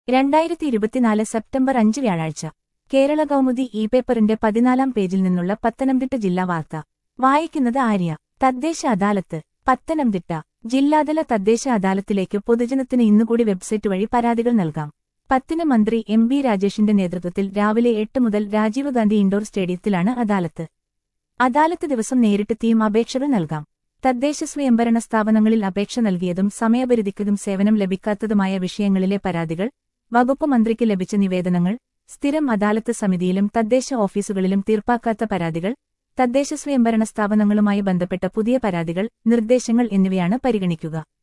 രണ്ടായിരത്തി ഇരുപത്തിനാല് സെപ്റ്റംബർ അഞ്ച് വ്യാഴാഴ്ച കേരള കൗമുദി ഇ പേപ്പറിന്റെ പതിനാലാം പേജിൽ നിന്നുള്ള പത്തനംതിട്ട ജില്ലാ വാർത്ത വായിക്കുന്നത് ആര്യ തദ്ദേശ അദാലത്ത് പത്തനംതിട്ട ജില്ലാതല തദ്ദേശ അദാലത്തിലേക്ക് പൊതുജനത്തിന് ഇന്നുകൂടി വെബ്സൈറ്റ് വഴി പരാതികൾ നൽകാം പത്തിന് മന്ത്രി എം ബി രാജേഷിന്റെ നേതൃത്വത്തിൽ രാവിലെ എട്ട് മുതൽ രാജീവ് ഗാന്ധി ഇൻഡോർ സ്റ്റേഡിയത്തിലാണ് അദാലത്ത് അദാലത്ത് ദിവസം നേരിട്ടെത്തിയും അപേക്ഷകൾ നൽകാം തദ്ദേശ സ്വയംഭരണ സ്ഥാപനങ്ങളിൽ അപേക്ഷ നൽകിയതും സമയപരിധിക്കതും സേവനം ലഭിക്കാത്തതുമായ വിഷയങ്ങളിലെ പരാതികൾ വകുപ്പ് മന്ത്രിക്ക് ലഭിച്ച നിവേദനങ്ങൾ സ്ഥിരം അദാലത്ത് സമിതിയിലും തദ്ദേശ ഓഫീസുകളിലും തീർപ്പാക്കാത്ത പരാതികൾ തദ്ദേശ സ്വയംഭരണ സ്ഥാപനങ്ങളുമായി ബന്ധപ്പെട്ട പുതിയ പരാതികൾ നിർദ്ദേശങ്ങൾ എന്നിവയാണ് പരിഗണിക്കുക